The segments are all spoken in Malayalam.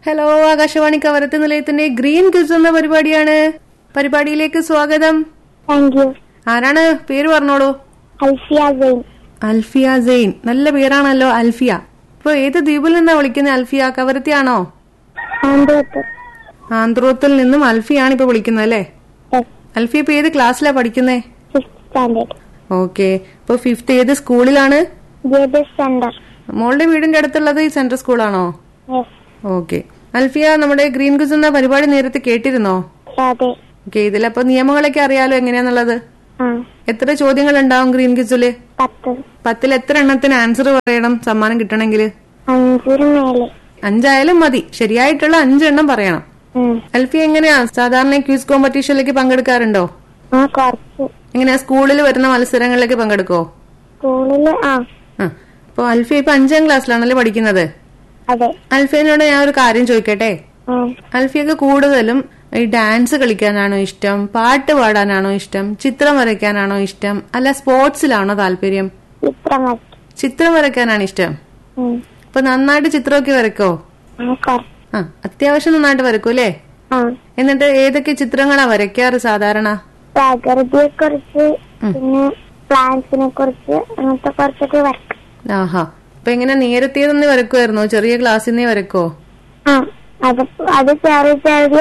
ഹലോ ആകാശവാണി കവരത്ത് നിലയത്തിന്റെ ഗ്രീൻ ക്വിസ് എന്ന പരിപാടിയാണ് പരിപാടിയിലേക്ക് സ്വാഗതം താങ്ക് യു ആരാണ് പേര് പറഞ്ഞോളൂ അൽഫിയ സെയിൻ അൽഫിയ സെയിൻ നല്ല പേരാണല്ലോ അൽഫിയ ഇപ്പൊ ഏത് ദ്വീപിൽ നിന്നാ വിളിക്കുന്നത് അൽഫിയ കവരത്തിയാണോ ആന്തോത്ത് ആന്ത്രോത്തിൽ നിന്നും അൽഫിയാണ് ഇപ്പൊ വിളിക്കുന്നത് അല്ലേ അൽഫിയ ഇപ്പൊ ഏത് ക്ലാസ്സിലാ പഠിക്കുന്നേ ഫിഫ്ത് സ്റ്റാൻഡേർഡ് ഓക്കെ ഇപ്പൊ ഫിഫ്ത്ത് ഏത് സ്കൂളിലാണ് ജേബിസ് സെന്റർ മോളുടെ വീടിന്റെ അടുത്തുള്ളത് ഈ സെൻട്രൽ സ്കൂളാണോ യെസ് ഓക്കെ അൽഫിയ നമ്മുടെ ഗ്രീൻ ക്വിസ് എന്ന പരിപാടി നേരത്തെ കേട്ടിരുന്നോ അതെ ഓക്കെ ഇതിലപ്പോ നിയമങ്ങളൊക്കെ അറിയാലോ എങ്ങനെയാന്നുള്ളത് ആ എത്ര ചോദ്യങ്ങൾ ഉണ്ടാവും ഗ്രീൻ ക്വിസില് പത്ത് പത്തിൽ എത്ര എണ്ണത്തിന് ആൻസർ പറയണം സമ്മാനം കിട്ടണമെങ്കിൽ അഞ്ചിന് മേലെ അഞ്ചായാലും മതി ശരിയായിട്ടുള്ള അഞ്ചെണ്ണം പറയണം ഉം. അൽഫി എങ്ങനെയാ സാധാരണ ക്യൂസ് കോമ്പറ്റീഷനിലേക്ക് പങ്കെടുക്കാറുണ്ടോ ആ കുറച്ച് എങ്ങനെയാ സ്കൂളിൽ വരുന്ന മത്സരങ്ങളിലേക്ക് പങ്കെടുക്കോ സ്കൂളില് ആ ആ അപ്പൊ അൽഫി ഇപ്പൊ അഞ്ചാം ക്ലാസ്സിലാണല്ലേ പഠിക്കുന്നത് അതെ അൽഫിയനോട് ഞാൻ ഒരു കാര്യം ചോദിക്കട്ടെ ആ അൽഫിയൊക്കെ കൂടുതലും ഈ ഡാൻസ് കളിക്കാനാണോ ഇഷ്ടം പാട്ട് പാടാനാണോ ഇഷ്ടം ചിത്രം വരയ്ക്കാനാണോ ഇഷ്ടം അല്ല സ്പോർട്സിലാണോ താല്പര്യം ചിത്രം വരയ്ക്കും ചിത്രം വരയ്ക്കാനാണ് ഇഷ്ടം ഉം. അപ്പൊ നന്നായിട്ട് ചിത്രമൊക്കെ വരയ്ക്കോ ആ കുറച്ച് ആ അത്യാവശ്യം നന്നായിട്ട് വരയ്ക്കും അല്ലേ ആ എന്നിട്ട് ഏതൊക്കെ ചിത്രങ്ങളാ വരയ്ക്കാറ് സാധാരണ പ്രകൃതിയെ കുറിച്ച് പിന്നെ പ്ലാന്റ്സിനെ കുറിച്ച് അങ്ങനത്തെ കുറച്ചൊക്കെ വരക്കും ആഹാ അപ്പൊ എങ്ങനെ നേരത്തെ തന്നെ വരക്കുമായിരുന്നോ ചെറിയ ക്ലാസ്സിൽ നിന്നേ വരക്കോ ആ അത് അത് ചെറിയ ചെറിയ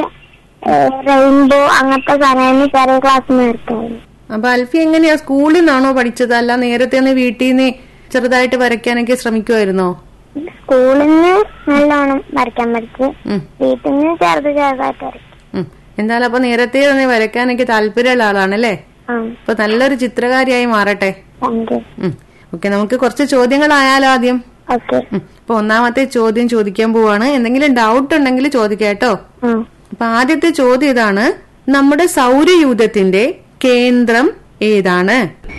റെയിൻബോ അങ്ങനത്തെ സാധനം ചെറിയ ക്ലാസ്സിൽ നിന്ന് വരക്കായിരുന്നു അപ്പൊ അൽഫി എങ്ങനെയാ സ്കൂളിൽ നിന്നാണോ പഠിച്ചത് അല്ല നേരത്തെ തന്നെ വീട്ടിൽ നിന്ന് ചെറുതായിട്ട് വരയ്ക്കാനൊക്കെ ശ്രമിക്കുമായിരുന്നോ സ്കൂളിൽ നിന്ന് നല്ലോണം വരയ്ക്കാൻ പഠിച്ച് ഉം, വീട്ടിൽ നിന്ന് ചെറുത് ചെറുതായിട്ട് വരയ്ക്കും ഉം. എന്തായാലും അപ്പൊ നേരത്തെ തന്നെ വരയ്ക്കാനൊക്കെ താല്പര്യമുള്ള ആളാണല്ലേ ആ അപ്പൊ നല്ലൊരു ചിത്രകാരിയായി മാറട്ടെ താങ്ക് യു ഓക്കെ നമുക്ക് കുറച്ച് ചോദ്യങ്ങളായാലോ ആദ്യം ഓക്കെ ഉം. അപ്പൊ ഒന്നാമത്തെ ചോദ്യം ചോദിക്കാൻ പോവാണ് എന്തെങ്കിലും ഡൗട്ട് ഉണ്ടെങ്കിൽ ചോദിക്കാട്ടോ ആ അപ്പൊ ആദ്യത്തെ ചോദ്യം ഇതാണ് നമ്മുടെ സൗരയൂഥത്തിന്റെ കേന്ദ്രം ഏതാണ്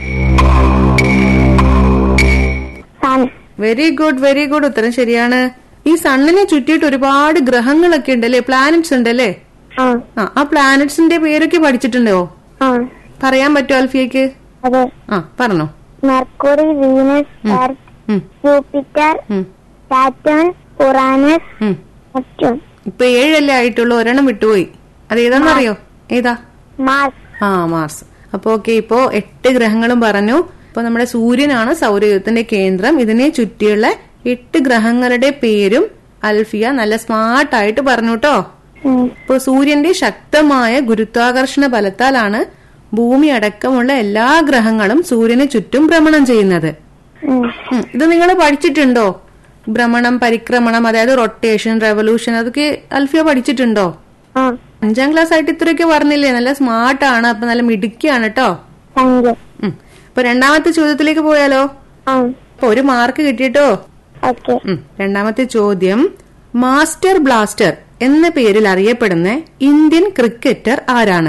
sun very good very good ഉത്തരം ശരിയാണ് ഈ സണ്ണിനെ ചുറ്റിയിട്ട് ഒരുപാട് ഗ്രഹങ്ങളൊക്കെ ഉണ്ടല്ലേ പ്ലാനറ്റ്സ് ഉണ്ടല്ലേ ആ ആ ആ പ്ലാനറ്റ്സിന്റെ പേരൊക്കെ പഠിച്ചിട്ടുണ്ടോ ആ പറയാൻ പറ്റുമോ അൽഫിയക്ക് അതെ ആ പറഞ്ഞോ മെർക്കുറി വീനസ് എർത്ത് ഉം, ജൂപ്പിറ്റർ ഉം, സാറ്റേൺ ഉറാനസ് ഉം. നെപ്റ്റ്യൂൺ ഇപ്പൊ ഏഴല്ലേ ആയിട്ടുള്ളൂ ഒരെണ്ണം വിട്ടുപോയി അത് ഏതാന്നറിയോ ഏതാ മാർസ് ആ മാർസ് അപ്പൊ ഓക്കെ ഇപ്പോ എട്ട് ഗ്രഹങ്ങളും പറഞ്ഞു ഇപ്പൊ നമ്മുടെ സൂര്യനാണ് സൗരയൂഥത്തിന്റെ കേന്ദ്രം ഇതിനെ ചുറ്റിയുള്ള എട്ട് ഗ്രഹങ്ങളുടെ പേരും അൽഫിയ നല്ല സ്മാർട്ടായിട്ട് പറഞ്ഞു കേട്ടോ ഉം. ഇപ്പൊ സൂര്യന്റെ ശക്തമായ ഗുരുത്വാകർഷണ ബലത്താലാണ് ഭൂമി അടക്കമുള്ള എല്ലാ ഗ്രഹങ്ങളും സൂര്യന് ചുറ്റും ഭ്രമണം ചെയ്യുന്നത് ഉം. ഉം, ഇത് നിങ്ങൾ പഠിച്ചിട്ടുണ്ടോ ഭ്രമണം പരിക്രമണം അതായത് റൊട്ടേഷൻ റെവല്യൂഷൻ അതൊക്കെ അൽഫിയ പഠിച്ചിട്ടുണ്ടോ ആ അഞ്ചാം ക്ലാസ് ആയിട്ട് ഇത്രയൊക്കെ പറഞ്ഞില്ലേ നല്ല സ്മാർട്ടാണ് അപ്പൊ നല്ല മിടുക്കിയാണ് കേട്ടോ താങ്ക് യു ഉം. അപ്പൊ രണ്ടാമത്തെ ചോദ്യത്തിലേക്ക് പോയാലോ ആ അപ്പൊ ഒരു മാർക്ക് കിട്ടിട്ടോ ഓക്കെ ഉം. രണ്ടാമത്തെ ചോദ്യം മാസ്റ്റർ ബ്ലാസ്റ്റർ എന്ന പേരിൽ അറിയപ്പെടുന്ന ഇന്ത്യൻ ക്രിക്കറ്റർ ആരാണ്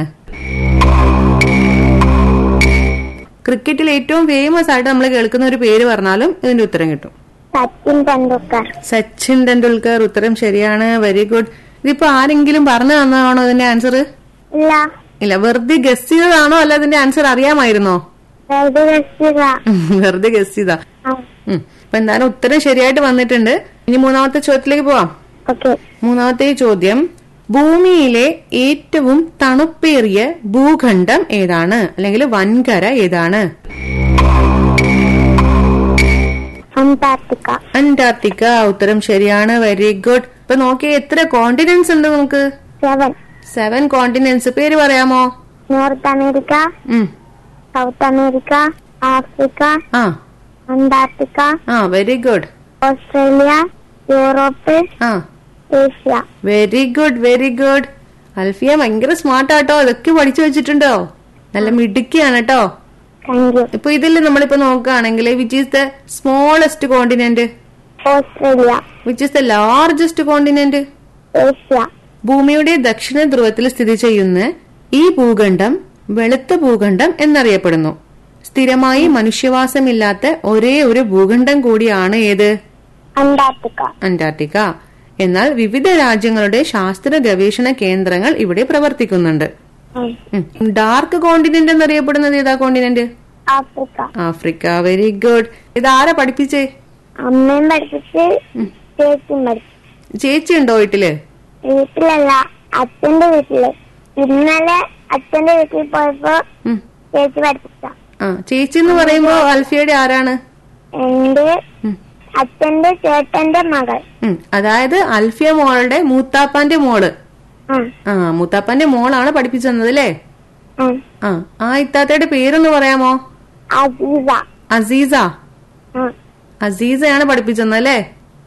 ക്രിക്കറ്റിൽ ഏറ്റവും ഫേമസ് ആയിട്ട് നമ്മൾ കേൾക്കുന്ന ഒരു പേര് പറഞ്ഞാലും ഇതിന്റെ ഉത്തരം കിട്ടും സച്ചിൻ തെണ്ടുൽക്കർ സച്ചിൻ തെണ്ടുൽക്കർ ഉത്തരം ശരിയാണ് വെരി ഗുഡ് ഇതിപ്പോ ആരെങ്കിലും പറഞ്ഞു തന്നതാണോ ഇതിന്റെ ആൻസർ ഇല്ല ഇല്ല വെറുതെ ഗസ് ചെയ്തതാണോ അല്ല ഇതിന്റെ ആൻസർ അറിയാമായിരുന്നോ വെറുതെ രസിക ഉം, വെറുതെ ഗസ് ചെയ്താ ആ ഉം. അപ്പൊ എന്തായാലും ഉത്തരം ശരിയായിട്ട് വന്നിട്ടുണ്ട് ഇനി മൂന്നാമത്തെ ചോദ്യത്തിലേക്ക് പോവാം ഓക്കെ മൂന്നാമത്തെ ചോദ്യം ഭൂമിയിലെ ഏറ്റവും തണുപ്പേറിയ ഭൂഖണ്ഡം ഏതാണ് അല്ലെങ്കിൽ വൻകര ഏതാണ് അന്റാർട്ടിക്ക അന്റാർട്ടിക്ക ഉത്തരം ശരിയാണ് വെരി ഗുഡ് ഇപ്പൊ നോക്കിയേ എത്ര കോണ്ടിനെന്റ്സ് ഉണ്ട് നമുക്ക് സെവൻ സെവൻ കോണ്ടിനെന്റ്സ് പേര് പറയാമോ നോർത്ത് അമേരിക്ക ഉം. സൗത്ത് അമേരിക്ക ആഫ്രിക്ക ആ അന്റാർട്ടിക്ക ആ വെരി ഗുഡ് ഓസ്ട്രേലിയ യൂറോപ്പ് ആ Asia very good very good Alfiya ഭയങ്കര സ്മാർട്ട് ആട്ടോ ഇതൊക്കെ പഠിച്ചു വെച്ചിട്ടുണ്ടോ നല്ല മിടുക്കിയാണ് കേട്ടോ താങ്ക് യു ഇപ്പൊ ഇതിൽ നമ്മളിപ്പോ നോക്കുകയാണെങ്കിൽ which is the smallest continent Australia which is the largest continent Asia ഭൂമിയുടെ ദക്ഷിണ ധ്രുവത്തിൽ സ്ഥിതി ചെയ്യുന്ന ഈ ഭൂഖണ്ഡം വെളുത്ത ഭൂഖണ്ഡം എന്നറിയപ്പെടുന്നു സ്ഥിരമായി മനുഷ്യവാസമില്ലാത്ത ഒരേ ഒരു ഭൂഖണ്ഡം കൂടിയാണ് ഏത് അന്റാർട്ടിക്ക അന്റാർട്ടിക്ക എന്നാൽ വിവിധ രാജ്യങ്ങളുടെ ശാസ്ത്ര ഗവേഷണ കേന്ദ്രങ്ങൾ ഇവിടെ പ്രവർത്തിക്കുന്നുണ്ട് ഉം. ഡാർക്ക് കോണ്ടിനെന്റ് എന്നറിയപ്പെടുന്നത് ഏതാ continent Africa Africa very good ഇതാരാ പഠിപ്പിച്ചേ അമ്മയും പഠിപ്പിച്ച് ചേച്ചിയും പഠിപ്പിച്ചു ചേച്ചി ഉണ്ടോ വീട്ടില് വീട്ടിലല്ല അച്ഛന്റെ വീട്ടില് ഇന്നലെ അച്ഛന്റെ വീട്ടിൽ പോയപ്പോ ഉം. ചേച്ചി പഠിപ്പിച്ച ആ ചേച്ചി എന്ന് പറയുമ്പോ അൽഫിയയുടെ ആരാണ് എന്റെ ഉം. അച്ഛന്റെ ചേട്ടന്റെ മകൾ ഉം. അതായത് അൽഫിയ മോളുടെ മൂത്താപ്പാന്റെ മോള് ആ ആ മൂത്താപ്പാന്റെ മോളാണ് പഠിപ്പിച്ചു തന്നത് അല്ലേ ആ ആ ആ ഇത്താത്തയുടെ പേരൊന്ന് പറയാമോ അസീസ അസീസ ആ അസീസയാണ് പഠിപ്പിച്ചു തന്നത് അല്ലേ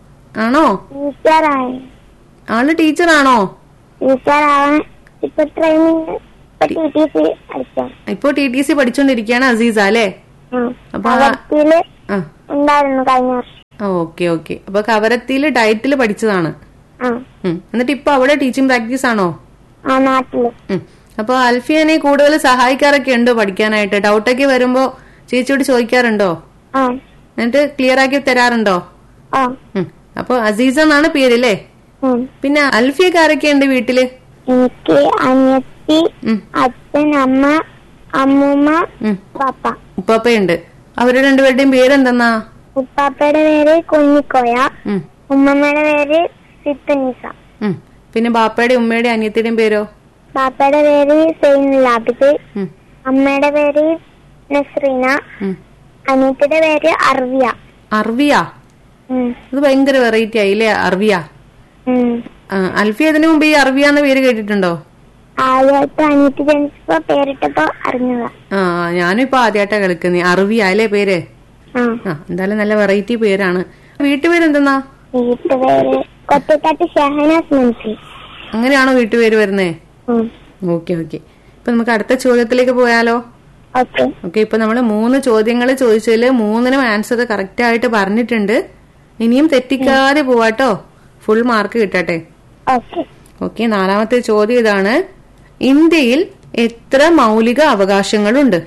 ആണോ ടീച്ചറായി ആള് ടീച്ചറാണോ ടീച്ചറാവാൻ ഇപ്പൊ ട്രെയിനിങ് ഇപ്പൊ ടി ടി സി അടിച്ചാണ് ഇപ്പൊ ടി ടി സി പഠിച്ചുകൊണ്ടിരിക്കുകയാണ് അസീസ അല്ലേ അപ്പൊ ആ- കവർത്തിയില് ആ ഉണ്ടായിരുന്നു കഴിഞ്ഞ വർഷം ഓക്കെ ഓക്കെ അപ്പൊ കവരത്തിയില് ഡയറ്റില് പഠിച്ചതാണ് ആ ഉം. എന്നിട്ട് ഇപ്പൊ അവിടെ ടീച്ചിങ് പ്രാക്ടീസ് ആണോ ആ നാട്ടില് ഉം. അപ്പൊ അൽഫിയനെ കൂടുതൽ സഹായിക്കാറൊക്കെ ഉണ്ടോ പഠിക്കാനായിട്ട് ഡൗട്ടൊക്കെ വരുമ്പോ ചേച്ചിയോട് ചോദിക്കാറുണ്ടോ ആ എന്നിട്ട് ക്ലിയർ ആക്കി തരാറുണ്ടോ ആ ഉം. അപ്പൊ അസീസ എന്നാണ് പേരല്ലേ ഉം. പിന്നെ അൽഫിയൊക്കെ ആരൊക്കെ ഉണ്ട് വീട്ടില് എനിക്ക് അനിയത്തി ഉം. അച്ഛൻ അമ്മ അമ്മൂമ്മ ഉം. പപ്പ ഉപ്പാപ്പയുണ്ട് അവരുടെ രണ്ടുപേരുടെയും പേരെന്തെന്നാ ഉപ്പാപ്പയുടെ പേര് കുഞ്ഞിക്കോയ ഉം. ഉമ്മമ്മയുടെ പേര് സിത്തുനിസ ഉം. പിന്നെ ബാപ്പയുടെ ഉമ്മയുടെ അനിയത്തിയുടെയും പേരോ പാപ്പയുടെ പേര് സെയിൻ ലാബിദ് ഉം. അമ്മയുടെ പേര് നസ്രീന ഉം. അനിയത്തിയുടെ പേര് അർവിയ അർവിയ ഉം. ഇത് ഭയങ്കര വെറൈറ്റി ആയില്ലേ അർവിയ ഉം. ആ, അൽഫിയ അതിനു മുമ്പ് ഈ അർവിയ എന്ന പേര് കേട്ടിട്ടുണ്ടോ ആദ്യമായിട്ട് അനിയത്തി ജനിച്ചപ്പോ പേരിട്ടപ്പോ അറിഞ്ഞതാ ആ ഞാനും ഇപ്പൊ ആദ്യമായിട്ടാ കേൾക്കുന്നേ അർവിയ അല്ലേ പേര് ആ ആ എന്തായാലും നല്ല വെറൈറ്റി പേരാണ് വീട്ടുപേരെന്തെന്നാ വീട്ടുപേര് കൊറ്റക്കാട്ട് ഷഹനാസ് മൻസി അങ്ങനെയാണോ വീട്ടുപേര് വരുന്നേ ഉം. ഓക്കെ ഓക്കെ ഇപ്പൊ നമുക്ക് അടുത്ത ചോദ്യത്തിലേക്ക് പോയാലോ ഓക്കെ ഓക്കെ ഇപ്പൊ നമ്മൾ മൂന്ന് ചോദ്യങ്ങൾ ചോദിച്ചതിൽ മൂന്നിനും ആൻസർ കറക്റ്റ് ആയിട്ട് പറഞ്ഞിട്ടുണ്ട് ഇനിയും തെറ്റിക്കാതെ പോവാട്ടോ ഫുൾ മാർക്ക് കിട്ടട്ടെ ഓക്കെ ഓക്കെ നാലാമത്തെ ചോദ്യം ഇതാണ് ഇന്ത്യയിൽ എത്ര മൗലിക അവകാശങ്ങളുണ്ട്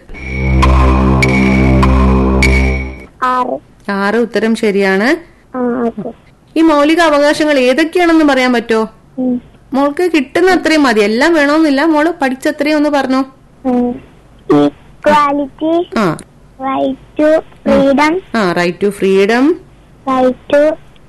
ആറ് ആറ് ഉത്തരം ശരിയാണ് ആ ഓക്കെ ഈ മൗലിക അവകാശങ്ങൾ ഏതൊക്കെയാണെന്ന് പറയാൻ പറ്റോ ഉം. മോൾക്ക് കിട്ടുന്ന അത്രയും മതി എല്ലാം വേണമെന്നില്ല മോള് പഠിച്ചത്രയും ഒന്ന് പറഞ്ഞോ ഉം. ഈക്വാലിറ്റി ആ റൈറ്റ് ടു ഫ്രീഡം ആ right to freedom right to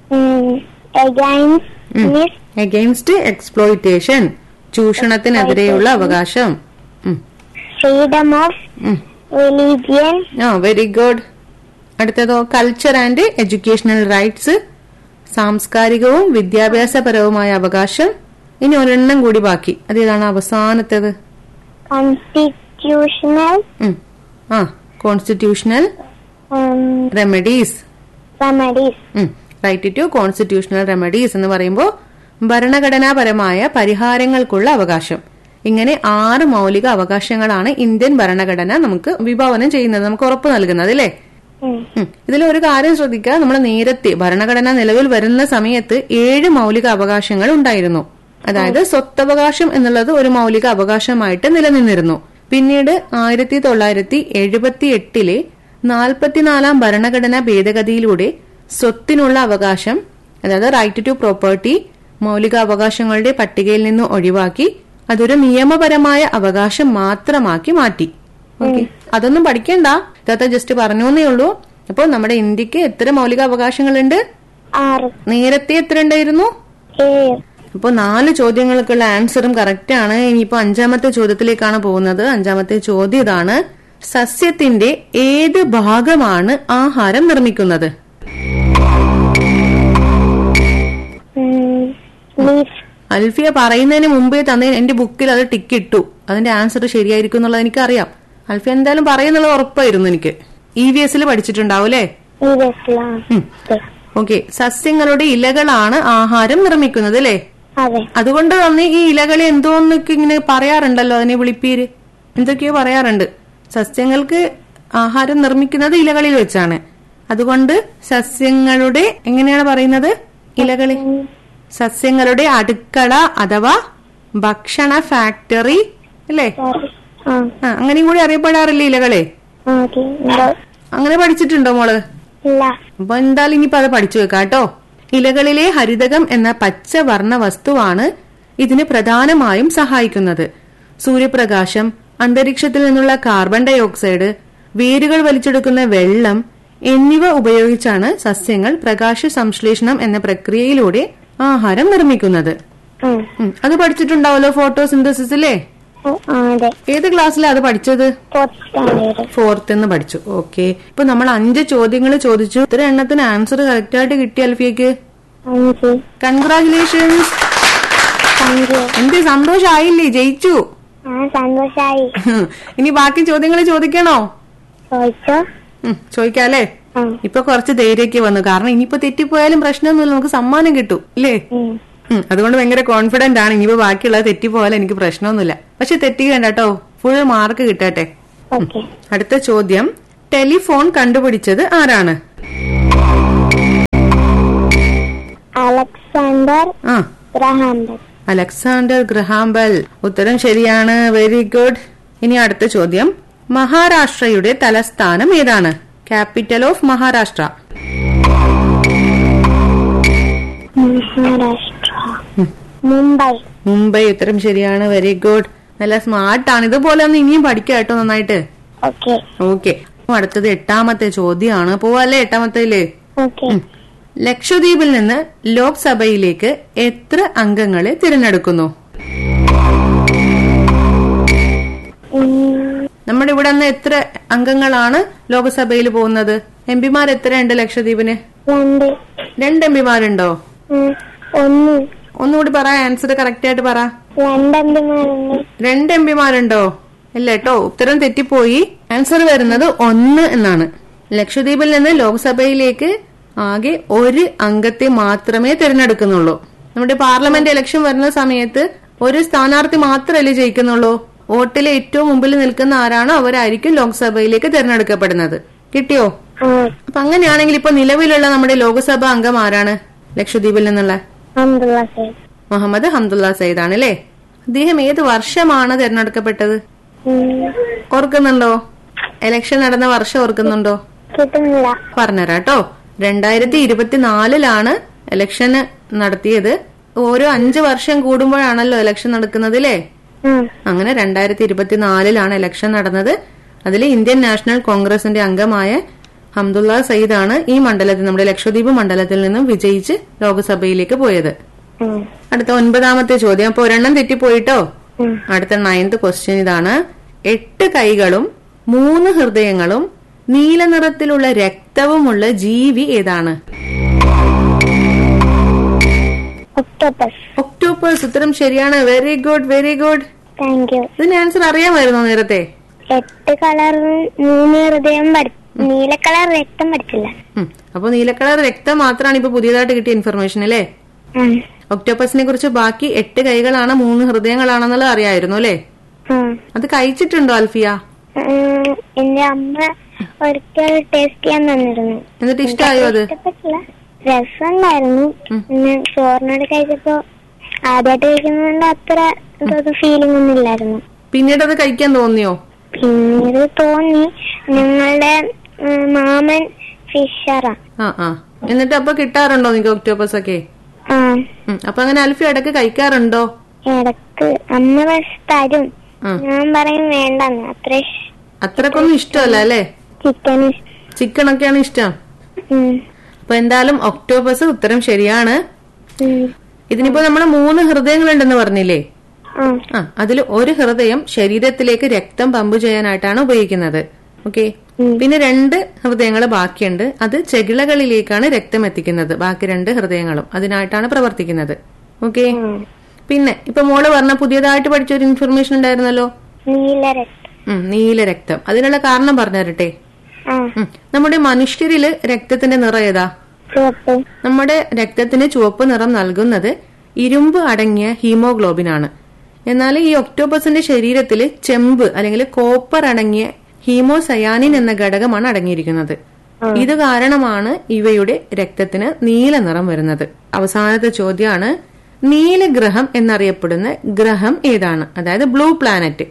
against against exploitation ചൂഷണത്തിനെതിരെയുള്ള അവകാശം ഉം, ഫ്രീഡം ഓഫ് ഉം. റിലീജിയൻ ആ വെരി ഗുഡ് അടുത്തതോ കൾച്ചർ ആൻഡ് എഡ്യൂക്കേഷണൽ റൈറ്റ്സ് സാംസ്കാരികവും വിദ്യാഭ്യാസപരവുമായ അവകാശം ഇനി ഒരെണ്ണം കൂടി ബാക്കി അതേതാണ് അവസാനത്തേത് കോൺസ്റ്റിറ്റ്യൂഷണൽ ഉം. ആ constitutional remedies remedies right to constitutional remedies എന്ന് പറയുമ്പോൾ ഭരണഘടനാപരമായ പരിഹാരങ്ങൾക്കുള്ള അവകാശം ഇങ്ങനെ ആറ് മൗലിക അവകാശങ്ങളാണ് ഇന്ത്യൻ ഭരണഘടന നമുക്ക് വിഭാവനം ചെയ്യുന്നത് നമുക്ക് ഉറപ്പ് നൽകുന്നത് അല്ലേ ഇതിൽ ഒരു കാര്യം ശ്രദ്ധിക്കുക നമ്മൾ നേരത്തെ ഭരണഘടന നിലവിൽ വരുന്ന സമയത്ത് ഏഴ് മൗലിക അവകാശങ്ങൾ ഉണ്ടായിരുന്നു അതായത് സ്വത്തവകാശം എന്നുള്ളത് ഒരു മൗലിക അവകാശമായിട്ട് നിലനിന്നിരുന്നു പിന്നീട് ആയിരത്തി തൊള്ളായിരത്തി എഴുപത്തി എട്ടിലെ നാൽപ്പത്തിനാലാം ഭരണഘടനാ ഭേദഗതിയിലൂടെ സ്വത്തിനുള്ള അവകാശം അതായത് റൈറ്റ് ടു പ്രോപ്പർട്ടി മൗലിക അവകാശങ്ങളുടെ പട്ടികയിൽ നിന്ന് ഒഴിവാക്കി അതൊരു നിയമപരമായ അവകാശം മാത്രമാക്കി മാറ്റി ഓക്കെ അതൊന്നും പഠിക്കണ്ട ഇതാത്ത ജസ്റ്റ് പറഞ്ഞു എന്നേ ഉള്ളൂ അപ്പോൾ നമ്മുടെ ഇന്ത്യക്ക് എത്ര മൗലിക അവകാശങ്ങളുണ്ട് ആറ് നേരത്തെ എത്ര ഉണ്ടായിരുന്നു ഏഴ് അപ്പോൾ നാല് ചോദ്യങ്ങൾക്കുള്ള ആൻസറും കറക്റ്റ് ആണ് ഇനിയിപ്പോ അഞ്ചാമത്തെ ചോദ്യത്തിലേക്കാണ് പോകുന്നത് അഞ്ചാമത്തെ ചോദ്യം ഇതാണ് സസ്യത്തിന്റെ ഏത് ഭാഗമാണ് ആഹാരം നിർമ്മിക്കുന്നത് ലീഫ് അൽഫിയ പറയുന്നതിന് മുമ്പേ തന്നെ എന്റെ ബുക്കിൽ അത് ടിക്ക് ഇട്ടു അതിന്റെ ആൻസർ ശരിയായിരിക്കും എന്നുള്ളത് എനിക്കറിയാം അൽഫിയ എന്തായാലും പറയുന്നുള്ളത് ഉറപ്പായിരുന്നു എനിക്ക് ഇ വി എസിൽ പഠിച്ചിട്ടുണ്ടാവും അല്ലേ ഈ രസമാണ് ഉം. ഓക്കെ സസ്യങ്ങളുടെ ഇലകളാണ് ആഹാരം നിർമ്മിക്കുന്നത് അല്ലേ അതെ അതുകൊണ്ട് തന്നെ ഈ ഇലകളെ എന്തോന്നൊക്കെ ഇങ്ങനെ പറയാറുണ്ടല്ലോ അതിനെ വിളിപ്പീര് എന്തൊക്കെയോ പറയാറുണ്ട് സസ്യങ്ങൾക്ക് ആഹാരം നിർമ്മിക്കുന്നത് ഇലകളിൽ വെച്ചാണ് അതുകൊണ്ട് സസ്യങ്ങളുടെ എങ്ങനെയാണ് പറയുന്നത് ഇലകളെ സസ്യങ്ങളുടെ അടുക്കള അഥവാ ഭക്ഷണ ഫാക്ടറി അല്ലേ സോറി ആ ആ അങ്ങനെയും കൂടി അറിയപ്പെടാറില്ലേ ഇലകളെ ഓക്കെ ഉണ്ടോ അങ്ങനെ പഠിച്ചിട്ടുണ്ടോ മോള് ഇല്ല അപ്പൊ എന്തായാലും ഇനിയിപ്പോ അത് പഠിച്ചു വെക്കാം കേട്ടോ ഇലകളിലെ ഹരിതകം എന്ന പച്ച വർണ്ണ വസ്തുവാണ് ഇതിന് പ്രധാനമായും സഹായിക്കുന്നത് സൂര്യപ്രകാശം അന്തരീക്ഷത്തിൽ നിന്നുള്ള കാർബൺ ഡൈ ഓക്സൈഡ് വേരുകൾ വലിച്ചെടുക്കുന്ന വെള്ളം എന്നിവ ഉപയോഗിച്ചാണ് സസ്യങ്ങൾ പ്രകാശ സംശ്ലേഷണം എന്ന പ്രക്രിയയിലൂടെ ആഹാരം നിർമ്മിക്കുന്നത് ഉം. ഉം, അത് പഠിച്ചിട്ടുണ്ടാവല്ലോ ഫോട്ടോസിന്തസിസ് അല്ലേ ഓ, ആ, അതെ ഏത് ക്ലാസ്സിലാ അത് പഠിച്ചത് ഫോർത്ത് സ്റ്റാൻഡേർഡ് ഫോർത്ത് എന്ന് പഠിച്ചു ഓക്കെ ഇപ്പൊ നമ്മൾ അഞ്ച് ചോദ്യങ്ങൾ ചോദിച്ചു ഇത്ര എണ്ണത്തിന് ആൻസർ കറക്റ്റ് ആയിട്ട് കിട്ടി അൽഫിയക്ക് അഞ്ച് കൺഗ്രാചുലേഷൻസ് അഞ്ച് എന്ത് സന്തോഷായില്ലേ ജയിച്ചു ആ സന്തോഷായി ഇനി ബാക്കി ചോദ്യങ്ങൾ ചോദിക്കണോ ചോദിച്ചോ ഉം, ചോദിക്കാല്ലേ ആ ഇപ്പൊ കുറച്ച് ധൈര്യമൊക്കെ വന്നു കാരണം ഇനിയിപ്പോ തെറ്റിപ്പോയാലും പ്രശ്നമൊന്നുമില്ല നമുക്ക് സമ്മാനം കിട്ടും ഇല്ലേ ഉം. ഉം, അതുകൊണ്ട് ഭയങ്കര കോൺഫിഡന്റ് ആണ് ഇനിയിപ്പോ ബാക്കിയുള്ളത് തെറ്റിപ്പോയാലും എനിക്ക് പ്രശ്നമൊന്നുമില്ല പക്ഷെ തെറ്റിക്കണ്ട കേട്ടോ ഫുൾ മാർക്ക് കിട്ടട്ടെ ഓക്കെ അടുത്ത ചോദ്യം ടെലിഫോൺ കണ്ടുപിടിച്ചത് ആരാണ് അലക്സാണ്ടർ ആ ഗ്രഹാംബൽ അലക്സാണ്ടർ ഗ്രഹാംബൽ ഉത്തരം ശരിയാണ് വെരി ഗുഡ് ഇനി അടുത്ത ചോദ്യം മഹാരാഷ്ട്രയുടെ തലസ്ഥാനം ഏതാണ് ക്യാപിറ്റൽ ഓഫ് മഹാരാഷ്ട്ര മഹാരാഷ്ട്ര മുംബൈ മുംബൈ ഉത്തരം ശരിയാണ് വെരി ഗുഡ് നല്ല സ്മാർട്ടാണ് ഇതുപോലെ ഒന്ന് ഇനിയും പഠിക്കാം കേട്ടോ നന്നായിട്ട് ഓക്കെ ഓക്കെ അടുത്തത് എട്ടാമത്തെ ചോദ്യമാണ് പോവല്ലേ എട്ടാമത്തേല് ഓക്കെ ലക്ഷദ്വീപിൽ നിന്ന് ലോക്സഭയിലേക്ക് എത്ര അംഗങ്ങളെ തിരഞ്ഞെടുക്കുന്നു നമ്മുടെ ഇവിടെ നിന്ന് എത്ര അംഗങ്ങളാണ് ലോക്സഭയിൽ പോകുന്നത് എം പിമാർ എത്രയുണ്ട് ലക്ഷദ്വീപിന് രണ്ട് രണ്ട് എം പിമാരുണ്ടോ ഉം, ഒന്ന് ഒന്നുകൂടി പറ ആൻസർ കറക്റ്റ് ആയിട്ട് പറ രണ്ടമ്മമാരുണ്ട് രണ്ട് എം പിമാരുണ്ടോ ഇല്ല കേട്ടോ ഉത്തരം തെറ്റിപ്പോയി ആൻസർ വരുന്നത് ഒന്ന് എന്നാണ് ലക്ഷദ്വീപിൽ നിന്ന് ലോക്സഭയിലേക്ക് ആകെ ഒരു അംഗത്തെ മാത്രമേ തിരഞ്ഞെടുക്കുന്നുള്ളൂ നമ്മുടെ പാർലമെന്റ് ഇലക്ഷൻ വരുന്ന സമയത്ത് ഒരു സ്ഥാനാർത്ഥി മാത്രമല്ലേ ജയിക്കുന്നുള്ളൂ വോട്ടിലെ ഏറ്റവും മുമ്പിൽ നിൽക്കുന്ന ആരാണോ അവരായിരിക്കും ലോക്സഭയിലേക്ക് തിരഞ്ഞെടുക്കപ്പെടുന്നത് കിട്ടിയോ ആ അപ്പൊ അങ്ങനെയാണെങ്കിൽ ഇപ്പൊ നിലവിലുള്ള നമ്മുടെ ലോക്സഭാ അംഗം ആരാണ് ലക്ഷദ്വീപിൽ നിന്നുള്ള അബ്ദുള്ള സൈഡ് മുഹമ്മദ് ഹംദുള്ള സയ്യിദ് ആണ് അല്ലേ അദ്ദേഹം ഏത് വർഷമാണ് തിരഞ്ഞെടുക്കപ്പെട്ടത് ഓർക്കുന്നുണ്ടോ ഇലക്ഷൻ നടന്ന വർഷം ഓർക്കുന്നുണ്ടോ കിട്ടുന്നില്ല പറഞ്ഞുതരാട്ടോ രണ്ടായിരത്തി ഇരുപത്തിനാലിലാണ് ഇലക്ഷൻ നടത്തിയത് ഓരോ അഞ്ചു വർഷം കൂടുമ്പോഴാണല്ലോ ഇലക്ഷൻ നടക്കുന്നത് അല്ലേ ഉം. അങ്ങനെ രണ്ടായിരത്തി ഇരുപത്തിനാലിലാണ് ഇലക്ഷൻ നടന്നത് അതിൽ ഇന്ത്യൻ നാഷണൽ കോൺഗ്രസിന്റെ അംഗമായ ഹംദുള്ള സയ്യിദാണ് ഈ മണ്ഡലത്തിൽ നമ്മുടെ ലക്ഷദ്വീപ് മണ്ഡലത്തിൽ നിന്നും വിജയിച്ച് ലോക്സഭയിലേക്ക് പോയത് ഉം. അടുത്ത ഒൻപതാമത്തെ ചോദ്യം അപ്പൊ ഒരെണ്ണം തെറ്റിപ്പോയിട്ടോ ഉം. അടുത്ത നയൻത് ക്വസ്റ്റ്യൻ ഇതാണ് എട്ട് കൈകളും മൂന്ന് ഹൃദയങ്ങളും നീല നിറത്തിലുള്ള രക്തവുമുള്ള ജീവി ഏതാണ് ഒക്ടോപ്പസ് ഒക്ടോപ്പസ് ഉത്തരം ശരിയാണ് very good very good thank you ഇതിന് ആൻസർ അറിയാമായിരുന്നോ നേരത്തെ എട്ട് കളർ മൂന്ന് ഹൃദയം പഠി നീല കളർ രക്തം പഠിച്ചില്ല ഉം. അപ്പൊ നീല കളർ രക്തം മാത്രമാണ് ഇപ്പൊ പുതിയതായിട്ട് കിട്ടിയ ഇൻഫർമേഷൻ അല്ലേ ഉം. ഒക്ടോപ്പസിനെ കുറിച്ച് ബാക്കി എട്ട് കൈകളാണ് മൂന്ന് ഹൃദയങ്ങളാണെന്നുള്ളത് അറിയായിരുന്നു അല്ലേ ഉം. അത് കഴിച്ചിട്ടുണ്ടോ അൽഫിയ ഉം. എന്റെ അമ്മ ഒരിക്കൽ ടേസ്റ്റ് ചെയ്യാൻ തന്നിരുന്നു എന്നിട്ട് ഇഷ്ടമായോ അത് ഇഷ്ടപ്പെട്ടില്ല രസമുണ്ടായിരുന്നു പിന്നെ ചോറിനോട് കഴിച്ചപ്പോ ആദ്യമായിട്ട് കഴിക്കുന്നതുകൊണ്ട് അത്ര ഫീലിംഗ് ഒന്നും ഇല്ലായിരുന്നു പിന്നീട് അത് കഴിക്കാൻ തോന്നിയോ പിന്നീട് തോന്നി ഞങ്ങളുടെ ഉം, മാമൻ ഫിഷറാ ആ ആ എന്നിട്ട് അപ്പൊ കിട്ടാറുണ്ടോ നിങ്ങൾക്ക് ഒക്ടോപ്പസ് ഒക്കെ ആ ഉം. അപ്പൊ അങ്ങനെ അൽഫി ഇടയ്ക്ക് കഴിക്കാറുണ്ടോ ഇടക്ക് അമ്മ പക്ഷെ തരും ആ. ഞാൻ പറയും വേണ്ടെന്ന് അത്ര അത്രക്കൊന്നും ഇഷ്ടമല്ല അല്ലേ ചിക്കൻ ചിക്കൻ ഒക്കെയാണ് ഇഷ്ടം അപ്പൊ എന്തായാലും ഒക്ടോപ്പസ് ഉത്തരം ശരിയാണ് ഇതിനിപ്പോ നമ്മൾ മൂന്ന് ഹൃദയങ്ങളുണ്ടെന്ന് പറഞ്ഞില്ലേ ആ ആ അതിൽ ഒരു ഹൃദയം ശരീരത്തിലേക്ക് രക്തം പമ്പ് ചെയ്യാനായിട്ടാണ് ഉപയോഗിക്കുന്നത് ഓക്കെ പിന്നെ രണ്ട് ഹൃദയങ്ങൾ ബാക്കിയുണ്ട് അത് ചെകിളകളിലേക്കാണ് രക്തം എത്തിക്കുന്നത് ബാക്കി രണ്ട് ഹൃദയങ്ങളും അതിനായിട്ടാണ് പ്രവർത്തിക്കുന്നത് ഓക്കെ പിന്നെ ഇപ്പൊ മോള് പറഞ്ഞ പുതിയതായിട്ട് പഠിച്ച ഒരു ഇൻഫർമേഷൻ ഉണ്ടായിരുന്നല്ലോ നീല രക്തം ഉം, നീല രക്തം അതിനുള്ള കാരണം പറഞ്ഞു തരട്ടെ ആ ഉം, നമ്മുടെ മനുഷ്യരില് രക്തത്തിന്റെ നിറം ഏതാ ചുവപ്പ് നമ്മുടെ രക്തത്തിന് ചുവപ്പ് നിറം നൽകുന്നത് ഇരുമ്പ് അടങ്ങിയ ഹീമോഗ്ലോബിൻ ആണ് എന്നാൽ ഈ ഒക്ടോബസിന്റെ ശരീരത്തിൽ ചെമ്പ് അല്ലെങ്കിൽ കോപ്പർ അടങ്ങിയ ഹീമോസയാനിൻ എന്ന ഘടകമാണ് അടങ്ങിയിരിക്കുന്നത് ഇത് കാരണമാണ് ഇവയുടെ രക്തത്തിന് നീല നിറം വരുന്നത് അവസാനത്തെ ചോദ്യമാണ് നീലഗ്രഹം എന്നറിയപ്പെടുന്ന ഗ്രഹം ഏതാണ് അതായത് ബ്ലൂ പ്ലാനറ്റ്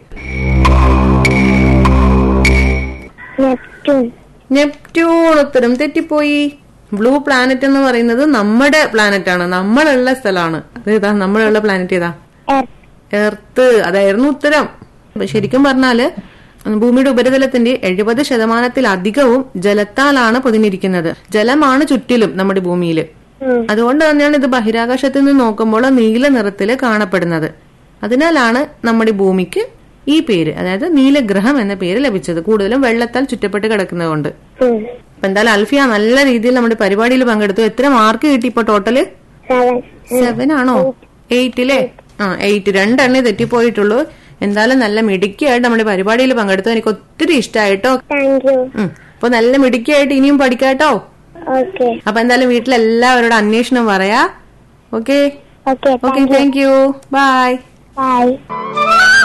നെപ്റ്റ്യൂൺ നെപ്റ്റ്യൂൺ ഉത്തരം തെറ്റിപ്പോയി ബ്ലൂ പ്ലാനറ്റ് എന്ന് പറയുന്നത് നമ്മുടെ പ്ലാനറ്റ് ആണ് നമ്മളുള്ള സ്ഥലമാണ് അതേതാ നമ്മളുള്ള പ്ലാനറ്റ് ഏതാ എർത്ത് എർത്ത് അതായിരുന്നു ഉത്തരം ശരിക്കും പറഞ്ഞാല് ഭൂമിയുടെ ഉപരിതലത്തിന്റെ എഴുപത് ശതമാനത്തിലധികവും ജലത്താലാണ് പൊതിഞ്ഞിരിക്കുന്നത് ജലമാണ് ചുറ്റിലും നമ്മുടെ ഭൂമിയിൽ ഉം. അതുകൊണ്ട് തന്നെയാണ് ഇത് ബഹിരാകാശത്ത് നിന്ന് നോക്കുമ്പോൾ നീല നിറത്തില് കാണപ്പെടുന്നത് അതിനാലാണ് നമ്മുടെ ഭൂമിക്ക് ഈ പേര് അതായത് നീലഗ്രഹം എന്ന പേര് ലഭിച്ചത് കൂടുതലും വെള്ളത്താൽ ചുറ്റപ്പെട്ട് കിടക്കുന്നതുകൊണ്ട് ഉം. അപ്പൊ എന്തായാലും അൽഫിയ നല്ല രീതിയിൽ നമ്മുടെ പരിപാടിയിൽ പങ്കെടുത്തു എത്ര മാർക്ക് കിട്ടി ഇപ്പൊ ടോട്ടല് സെവൻ സെവൻ ആണോ എയ്റ്റിലെ ആ എയ്റ്റ് രണ്ടെണ്ണേ തെറ്റിപ്പോയിട്ടുള്ളൂ എന്തായാലും നല്ല മിടുക്കിയായിട്ട് നമ്മുടെ പരിപാടിയിൽ പങ്കെടുത്തു എനിക്ക് ഒത്തിരി ഇഷ്ടമായിട്ടോ താങ്ക് യു ഉം. അപ്പൊ നല്ല മിടുക്കിയായിട്ട് ഇനിയും പഠിക്കാട്ടോ ഓക്കെ അപ്പൊ എന്തായാലും വീട്ടിലെല്ലാവരോടും അന്വേഷണം പറയാ okay okay okay thank you bye by